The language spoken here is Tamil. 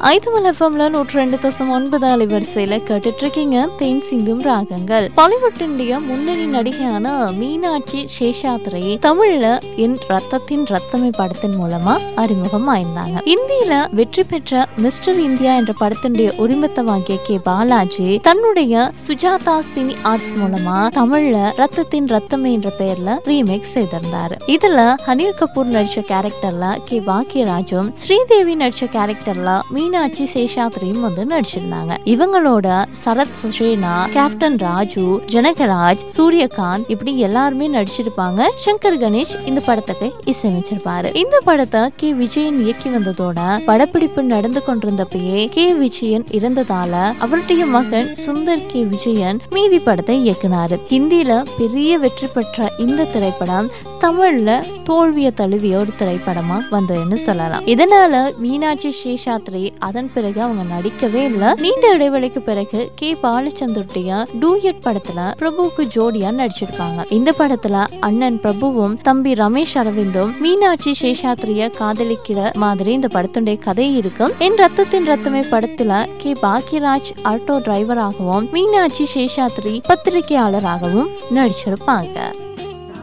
ஐதுமல் எஃப்எம்ல நூற்றி ரெண்டு தசம் ஒன்பது அலைவரிசையில கேட்டுட்டு இருக்கீங்க தேன் சிந்தும் ராகங்கள் பாலிவுட் இந்திய முன்னணி நடிகையான மீனாட்சி சேஷாத்ரி தமிழ்ல என் ரத்தத்தின் ரத்தமை படத்தின் மூலமா அறிமுகம் ஆயிருந்தாங்க இந்தியில வெற்றி பெற்ற மிஸ்டர் இந்தியா என்ற படத்தினுடைய உரிமத்தை வாங்கிய கே பாலாஜி தன்னுடைய சுஜாதா சினி ஆர்ட்ஸ் மூலமா தமிழ்ல ரத்தத்தின் ரத்தமே என்ற பெயர்ல ரீமேக் செய்திருந்தாரு இதுல அனில் கபூர் நடிச்ச கேரக்டர்ல கே பாக்கியராஜும் ஸ்ரீதேவி நடிச்ச கேரக்டர்ல மீனாட்சி சேஷாத்ரியும் வந்து நடிச்சிருந்தாங்க இவங்களோட சரத் சசேனா கேப்டன் ராஜு ஜனகராஜ் சூரியகாந்த் இப்படி எல்லாருமே நடிச்சிருப்பாங்க சங்கர் கணேஷ் இந்த படத்துக்கு இசையமைச்சிருப்பாரு இந்த படத்தை கே விஜயன் இயக்கி வந்ததோட படப்பிடிப்பு நடந்து கொண்டிருந்தப்பயே கே விஜயன் இறந்ததால அவருடைய மகன் சுந்தர் கே விஜயன் மீதி படத்தை இயக்குனாரு ஹிந்தியில பெரிய வெற்றி பெற்ற இந்த திரைப்படம் தமிழ்ல தோல்விய தழுவிய ஒரு திரைப்படமா வந்ததுன்னு சொல்லலாம் இதனால மீனாட்சி சேஷாத்ரி அதன் பிறகு அவங்க நடிக்கவே இல்லை நீண்ட இடைவெளிக்கு பிறகு கே பாலச்சந்தருடைய டூயட் படத்துல பிரபுவுக்கு ஜோடியா நடிச்சிருப்பாங்க இந்த படத்துல அண்ணன் பிரபுவும் தம்பி ரமேஷ் அரவிந்தும் மீனாட்சி சேஷாத்ரிய காதலிக்கிற மாதிரி இந்த படத்துடைய கதை இருக்கும் என் ரத்தத்தின் ரத்தமே படத்துல கே பாக்கியராஜ் ஆட்டோ டிரைவராகவும் மீனாட்சி சேஷாத்ரி பத்திரிகையாளராகவும் நடிச்சிருப்பாங்க